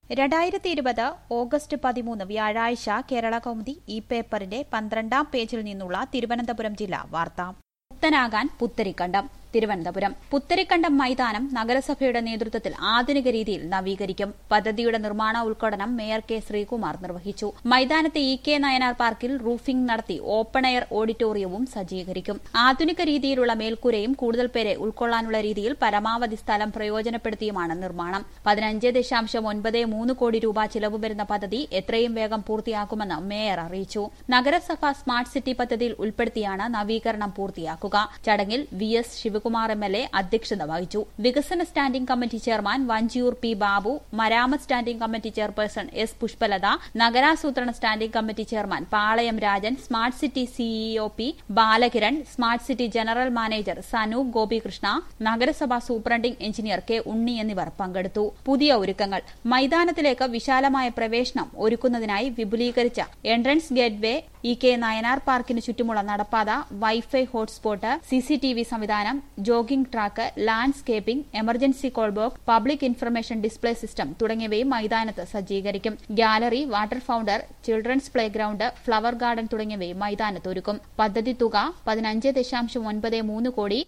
രണ്ടായിരത്തി ഇരുപത് ഓഗസ്റ്റ് പതിമൂന്ന് വ്യാഴാഴ്ച കേരള കൗമുദി ഈ പേപ്പറിന്റെ പന്ത്രണ്ടാം പേജിൽ നിന്നുള്ള തിരുവനന്തപുരം ജില്ലാ വാർത്ത മുക്തനാകാൻ പുത്തരിക്കണ്ടം തിരുവനന്തപുരം പുത്തരിക്കണ്ടം മൈതാനം നഗരസഭയുടെ നേതൃത്വത്തിൽ ആധുനിക രീതിയിൽ നവീകരിക്കും പദ്ധതിയുടെ നിർമ്മാണ ഉദ്ഘാടനം മേയർ കെ ശ്രീകുമാർ നിർവഹിച്ചു മൈതാനത്തെ ഇ കെ നയനാർ പാർക്കിൽ റൂഫിംഗ് നടത്തി ഓപ്പൺ എയർ ഓഡിറ്റോറിയവും സജ്ജീകരിക്കും ആധുനിക രീതിയിലുള്ള മേൽക്കൂരയും കൂടുതൽ പേരെ ഉൾക്കൊള്ളാനുള്ള രീതിയിൽ പരമാവധി സ്ഥലം പ്രയോജനപ്പെടുത്തിയുമാണ് നിർമ്മാണം പതിനഞ്ച് ദശാംശം ഒൻപത് മൂന്ന് കോടി രൂപ ചിലവ് വരുന്ന പദ്ധതി എത്രയും വേഗം പൂർത്തിയാക്കുമെന്ന് മേയർ അറിയിച്ചു നഗരസഭ സ്മാർട്ട് സിറ്റി പദ്ധതിയിൽ ഉൾപ്പെടുത്തിയാണ് നവീകരണം പൂർത്തിയാക്കുക ചടങ്ങിൽ V S Sivakumar M L A അധ്യക്ഷത വഹിച്ചു വികസന standing committee chairman Vanchiyoor P Babu മരാമത്ത് standing committee chairperson S Pushpalatha നഗരാസൂത്രണ standing committee chairman Palayam Rajan smart city CEO P Balakiran smart city general manager Sanu Gopikrishna നഗരസഭാ സൂപ്രണ്ടിംഗ് എഞ്ചിനീയർ കെ ഉണ്ണി എന്നിവർ പങ്കെടുത്തു പുതിയ ഒരുക്കങ്ങൾ മൈതാനത്തിലേക്ക് വിശാലമായ പ്രവേശനം ഒരുക്കുന്നതിനായി വിപുലീകരിച്ച entrance gateway E K Nayanar പാർക്കിന് ചുറ്റുമുള്ള നടപ്പാത വൈഫൈ ഹോട്ട്സ്പോട്ട് സിസിടിവി സംവിധാനം jogging track landscaping emergency call box public information display system തുടങ്ങിയവയും മൈതാനത്ത് സജ്ജീകരിക്കും gallery water founder children's play ground flower garden തുടങ്ങിയവയും മൈതാനത്ത് ഒരുക്കും പദ്ധതി തുക പതിനഞ്ച് ദശാംശം ഒൻപത് മൂന്ന് കോടി